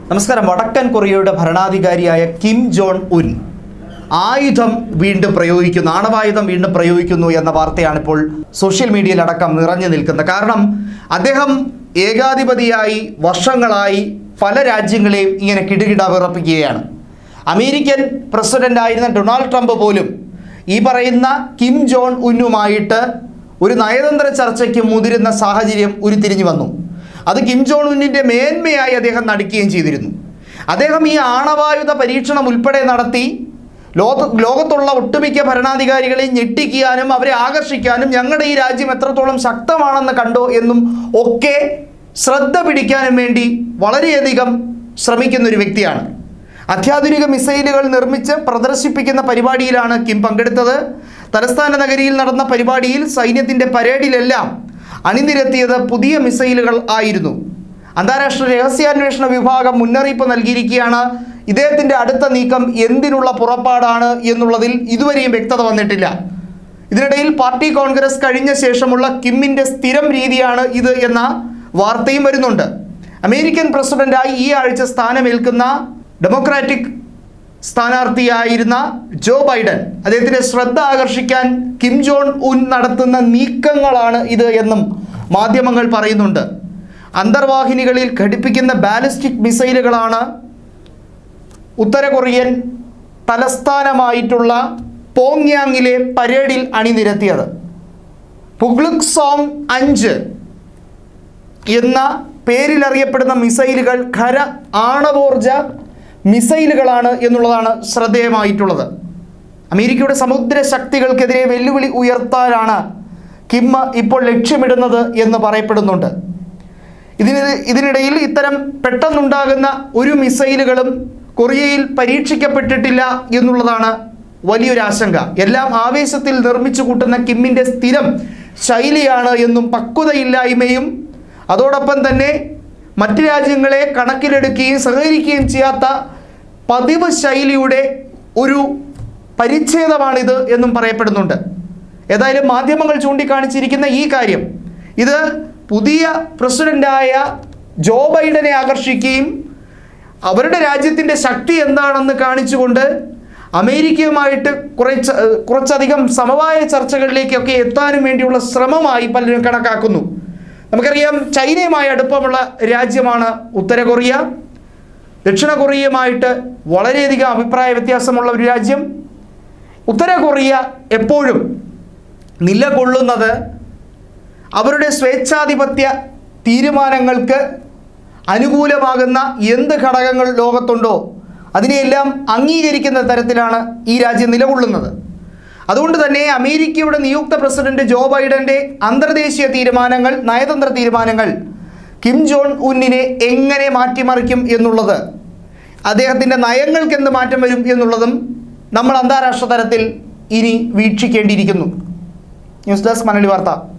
നമസ്കാരം വടക്കൻ കൊറിയയുടെ ഭരണാധികാരിയായ കിം ജോൺ ഉൻ ആയുധം വീണ്ടും പ്രയോഗിക്കുന്നു ആണവായുധം വീണ്ടും പ്രയോഗിക്കുന്നു എന്ന വാർത്തയാണ് ഇപ്പോൾ സോഷ്യൽ മീഡിയയിലടക്കം നിറഞ്ഞു നിൽക്കുന്നത് കാരണം അദ്ദേഹം ഏകാധിപതിയായി വർഷങ്ങളായി പല രാജ്യങ്ങളെയും ഇങ്ങനെ കിടുകിട വിറപ്പിക്കുകയാണ് അമേരിക്കൻ പ്രസിഡന്റായിരുന്ന ഡൊണാൾഡ് ട്രംപ് പോലും ഈ പറയുന്ന കിം ജോൺ ഉന്നുമായിട്ട് ഒരു നയതന്ത്ര ചർച്ചയ്ക്ക് മുതിരുന്ന സാഹചര്യം ഉരുത്തിരിഞ്ഞു വന്നു അത് കിം ജോൺ ഉന്നിൻ്റെ മേന്മയായി അദ്ദേഹം നടിക്കുകയും ചെയ്തിരുന്നു അദ്ദേഹം ഈ ആണവായുധ പരീക്ഷണം ഉൾപ്പെടെ നടത്തി ലോക ലോകത്തുള്ള ഒട്ടുമിക്ക ഭരണാധികാരികളെ ഞെട്ടിക്കാനും അവരെ ആകർഷിക്കാനും ഞങ്ങളുടെ ഈ രാജ്യം എത്രത്തോളം ശക്തമാണെന്ന് കണ്ടോ എന്നും ഒക്കെ ശ്രദ്ധ പിടിക്കാനും വേണ്ടി വളരെയധികം ശ്രമിക്കുന്ന ഒരു വ്യക്തിയാണ് അത്യാധുനിക മിസൈലുകൾ നിർമ്മിച്ച് പ്രദർശിപ്പിക്കുന്ന പരിപാടിയിലാണ് കിം പങ്കെടുത്തത് തലസ്ഥാന നഗരിയിൽ നടന്ന പരിപാടിയിൽ സൈന്യത്തിൻ്റെ പരേഡിലെല്ലാം അണിനിരത്തിയത് പുതിയ മിസൈലുകൾ ആയിരുന്നു അന്താരാഷ്ട്ര രഹസ്യാന്വേഷണ വിഭാഗം മുന്നറിയിപ്പ് നൽകിയിരിക്കുകയാണ് ഇദ്ദേഹത്തിൻ്റെ അടുത്ത നീക്കം എന്തിനുള്ള പുറപ്പാടാണ് എന്നുള്ളതിൽ ഇതുവരെയും വ്യക്തത വന്നിട്ടില്ല ഇതിനിടയിൽ പാർട്ടി കോൺഗ്രസ് കഴിഞ്ഞ ശേഷമുള്ള കിമ്മിൻ്റെ സ്ഥിരം രീതിയാണ് ഇത് എന്ന വാർത്തയും വരുന്നുണ്ട് അമേരിക്കൻ പ്രസിഡന്റായി ഈ ആഴ്ച സ്ഥാനമേൽക്കുന്ന ഡെമോക്രാറ്റിക് സ്ഥാനാർത്ഥിയായിരുന്ന ജോ ബൈഡൻ അദ്ദേഹത്തിൻ്റെ ശ്രദ്ധ ആകർഷിക്കാൻ കിം ജോൺ ഉൻ നടത്തുന്ന നീക്കങ്ങളാണ് ഇത് എന്നും മാധ്യമങ്ങൾ പറയുന്നുണ്ട് അന്തർവാഹിനികളിൽ ഘടിപ്പിക്കുന്ന ബാലിസ്റ്റിക് മിസൈലുകളാണ് ഉത്തര കൊറിയൻ തലസ്ഥാനമായിട്ടുള്ള പോങ്യാങ്ങിലെ പരേഡിൽ അണിനിരത്തിയത് പുഗ്ലുക് സോങ് അഞ്ച് എന്ന പേരിലറിയപ്പെടുന്ന മിസൈലുകൾ ഖര ആണവോർജ മിസൈലുകളാണ് എന്നുള്ളതാണ് ശ്രദ്ധേയമായിട്ടുള്ളത് അമേരിക്കയുടെ സമുദ്ര ശക്തികൾക്കെതിരെ വെല്ലുവിളി ഉയർത്താനാണ് കിമ്മ ഇപ്പോൾ ലക്ഷ്യമിടുന്നത് എന്ന് പറയപ്പെടുന്നുണ്ട് ഇതിന് ഇതിനിടയിൽ ഇത്തരം പെട്ടെന്നുണ്ടാകുന്ന ഒരു മിസൈലുകളും കൊറിയയിൽ പരീക്ഷിക്കപ്പെട്ടിട്ടില്ല എന്നുള്ളതാണ് വലിയൊരു ആശങ്ക എല്ലാം ആവേശത്തിൽ നിർമ്മിച്ചു കൂട്ടുന്ന കിമ്മിൻ്റെ സ്ഥിരം ശൈലിയാണ് എന്നും പക്വതയില്ലായ്മയും അതോടൊപ്പം തന്നെ മറ്റ് രാജ്യങ്ങളെ കണക്കിലെടുക്കുകയും സഹകരിക്കുകയും ചെയ്യാത്ത പതിവ് ശൈലിയുടെ ഒരു പരിച്ഛേദമാണിത് എന്നും പറയപ്പെടുന്നുണ്ട് ഏതായാലും മാധ്യമങ്ങൾ ചൂണ്ടിക്കാണിച്ചിരിക്കുന്ന ഈ കാര്യം ഇത് പുതിയ പ്രസിഡൻ്റായ ജോ ബൈഡനെ ആകർഷിക്കുകയും അവരുടെ രാജ്യത്തിൻ്റെ ശക്തി എന്താണെന്ന് കാണിച്ചുകൊണ്ട് അമേരിക്കയുമായിട്ട് കുറച്ച് കുറച്ചധികം സമവായ ചർച്ചകളിലേക്കൊക്കെ എത്താനും വേണ്ടിയുള്ള ശ്രമമായി പലരും കണക്കാക്കുന്നു നമുക്കറിയാം ചൈനയുമായി അടുപ്പമുള്ള രാജ്യമാണ് ഉത്തര കൊറിയ ദക്ഷിണ കൊറിയയുമായിട്ട് വളരെയധികം അഭിപ്രായ വ്യത്യാസമുള്ള ഒരു രാജ്യം ഉത്തര കൊറിയ എപ്പോഴും നിലകൊള്ളുന്നത് അവരുടെ സ്വേച്ഛാധിപത്യ തീരുമാനങ്ങൾക്ക് അനുകൂലമാകുന്ന എന്ത് ഘടകങ്ങൾ ലോകത്തുണ്ടോ അതിനെയെല്ലാം അംഗീകരിക്കുന്ന തരത്തിലാണ് ഈ രാജ്യം നിലകൊള്ളുന്നത് അതുകൊണ്ട് തന്നെ അമേരിക്കയുടെ നിയുക്ത പ്രസിഡന്റ് ജോ ബൈഡന്റെ അന്തർദേശീയ തീരുമാനങ്ങൾ നയതന്ത്ര തീരുമാനങ്ങൾ കിം ജോൺ ഉന്നിനെ എങ്ങനെ മാറ്റിമറിക്കും എന്നുള്ളത് അദ്ദേഹത്തിൻ്റെ നയങ്ങൾക്ക് എന്ത് മാറ്റം വരും എന്നുള്ളതും നമ്മൾ അന്താരാഷ്ട്ര തലത്തിൽ ഇനി വീക്ഷിക്കേണ്ടിയിരിക്കുന്നു ന്യൂസ് ഡെസ്ക് മലയാളി വാർത്ത